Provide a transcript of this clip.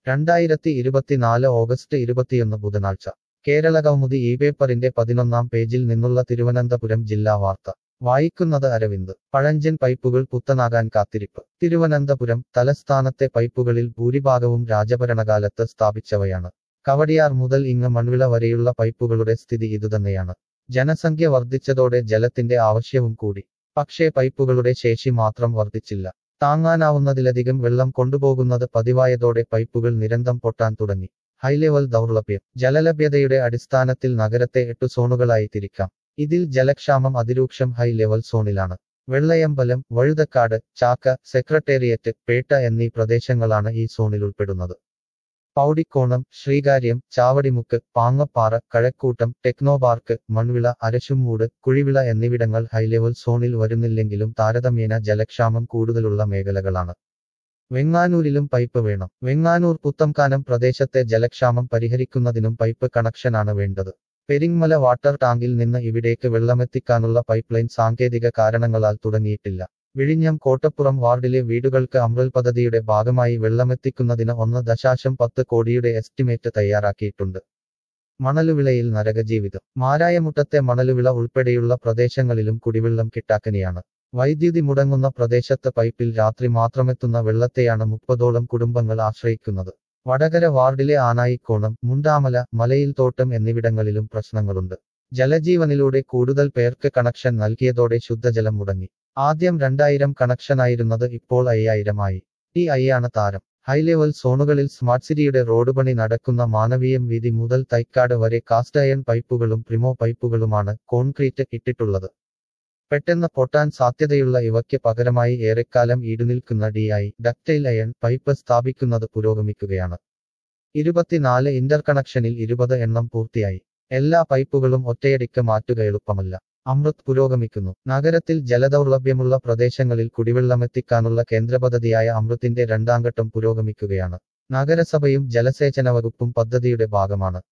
രണ്ടായിരത്തി ഇരുപത്തിനാല് ഓഗസ്റ്റ് ഇരുപത്തിയൊന്ന് ബുധനാഴ്ച കേരള കൗമുദി ഈ പേപ്പറിന്റെ പതിനൊന്നാം പേജിൽ നിന്നുള്ള തിരുവനന്തപുരം ജില്ലാ വാർത്ത വായിക്കുന്നത് അരവിന്ദ് പഴഞ്ചൻ പൈപ്പുകൾ പുത്തനാകാൻ കാത്തിരിപ്പ് തിരുവനന്തപുരം തലസ്ഥാനത്തെ പൈപ്പുകളിൽ ഭൂരിഭാഗവും രാജഭരണകാലത്ത് സ്ഥാപിച്ചവയാണ് കവടിയാർ മുതൽ ഇങ്ങ് മൺവിള വരെയുള്ള പൈപ്പുകളുടെ സ്ഥിതി ഇതുതന്നെയാണ് ജനസംഖ്യ വർദ്ധിച്ചതോടെ ജലത്തിന്റെ ആവശ്യവും കൂടി പക്ഷേ പൈപ്പുകളുടെ ശേഷി മാത്രം വർദ്ധിച്ചില്ല താങ്ങാനാവുന്നതിലധികം വെള്ളം കൊണ്ടുപോകുന്നത് പതിവായതോടെ പൈപ്പുകൾ നിരന്തം പൊട്ടാൻ തുടങ്ങി ഹൈലെവൽ ദൗർലഭ്യം ജലലഭ്യതയുടെ അടിസ്ഥാനത്തിൽ നഗരത്തെ എട്ടു സോണുകളായി തിരിക്കാം ഇതിൽ ജലക്ഷാമം അതിരൂക്ഷം ഹൈ ലെവൽ സോണിലാണ് വെള്ളയമ്പലം വഴുതക്കാട് ചാക്ക സെക്രട്ടേറിയറ്റ് പേട്ട എന്നീ പ്രദേശങ്ങളാണ് ഈ സോണിൽ ഉൾപ്പെടുന്നത് പൗടിക്കോണം ശ്രീകാര്യം ചാവടിമുക്ക് പാങ്ങപ്പാറ കഴക്കൂട്ടം ടെക്നോപാർക്ക് മൺവിള അരശുമൂട് കുഴിവിള എന്നിവിടങ്ങൾ ഹൈലെവൽ സോണിൽ വരുന്നില്ലെങ്കിലും താരതമ്യേന ജലക്ഷാമം കൂടുതലുള്ള മേഖലകളാണ് വെങ്ങാനൂരിലും പൈപ്പ് വേണം വെങ്ങാനൂർ പുത്തംകാനം പ്രദേശത്തെ ജലക്ഷാമം പരിഹരിക്കുന്നതിനും പൈപ്പ് കണക്ഷനാണ് വേണ്ടത് പെരിങ്മല വാട്ടർ ടാങ്കിൽ നിന്ന് ഇവിടേക്ക് വെള്ളമെത്തിക്കാനുള്ള പൈപ്പ്ലൈൻ സാങ്കേതിക കാരണങ്ങളാൽ തുടങ്ങിയിട്ടില്ല വിഴിഞ്ഞം കോട്ടപ്പുറം വാർഡിലെ വീടുകൾക്ക് അമൃൽ പദ്ധതിയുടെ ഭാഗമായി വെള്ളമെത്തിക്കുന്നതിന് ഒന്ന് ദശാശം പത്ത് കോടിയുടെ എസ്റ്റിമേറ്റ് തയ്യാറാക്കിയിട്ടുണ്ട് മണലുവിളയിൽ നരകജീവിതം മാരായമുട്ടത്തെ മണലുവിള ഉൾപ്പെടെയുള്ള പ്രദേശങ്ങളിലും കുടിവെള്ളം കിട്ടാക്കനിയാണ് വൈദ്യുതി മുടങ്ങുന്ന പ്രദേശത്ത് പൈപ്പിൽ രാത്രി മാത്രമെത്തുന്ന വെള്ളത്തെയാണ് മുപ്പതോളം കുടുംബങ്ങൾ ആശ്രയിക്കുന്നത് വടകര വാർഡിലെ ആനായിക്കോണം മുണ്ടാമല മലയിൽ തോട്ടം എന്നിവിടങ്ങളിലും പ്രശ്നങ്ങളുണ്ട് ജലജീവനിലൂടെ കൂടുതൽ പേർക്ക് കണക്ഷൻ നൽകിയതോടെ ശുദ്ധജലം മുടങ്ങി ആദ്യം രണ്ടായിരം കണക്ഷനായിരുന്നത് ഇപ്പോൾ അയ്യായിരം ആയി ടി ഐയാണ് താരം ഹൈലെവൽ സോണുകളിൽ സ്മാർട്ട് സിറ്റിയുടെ റോഡ് പണി നടക്കുന്ന മാനവീയം വീതി മുതൽ തൈക്കാട് വരെ കാസ്റ്റ് അയൺ പൈപ്പുകളും പ്രിമോ പൈപ്പുകളുമാണ് കോൺക്രീറ്റ് ഇട്ടിട്ടുള്ളത് പെട്ടെന്ന് പൊട്ടാൻ സാധ്യതയുള്ള ഇവയ്ക്ക് പകരമായി ഏറെക്കാലം ഈടുനിൽക്കുന്ന D I ductile iron pipe സ്ഥാപിക്കുന്നത് പുരോഗമിക്കുകയാണ് ഇരുപത്തിനാല് ഇന്റർകണക്ഷനിൽ ഇരുപത് എണ്ണം പൂർത്തിയായി എല്ലാ പൈപ്പുകളും ഒറ്റയടിക്ക് മാറ്റുക എളുപ്പമല്ല അമൃത് പുരോഗമിക്കുന്നു നഗരത്തിൽ ജലദൗർലഭ്യമുള്ള പ്രദേശങ്ങളിൽ കുടിവെള്ളമെത്തിക്കാനുള്ള കേന്ദ്രപദ്ധതിയായ അമൃത്തിന്റെ രണ്ടാംഘട്ടം പുരോഗമിക്കുകയാണ് നഗരസഭയും ജലസേചന വകുപ്പും പദ്ധതിയുടെ ഭാഗമാണ്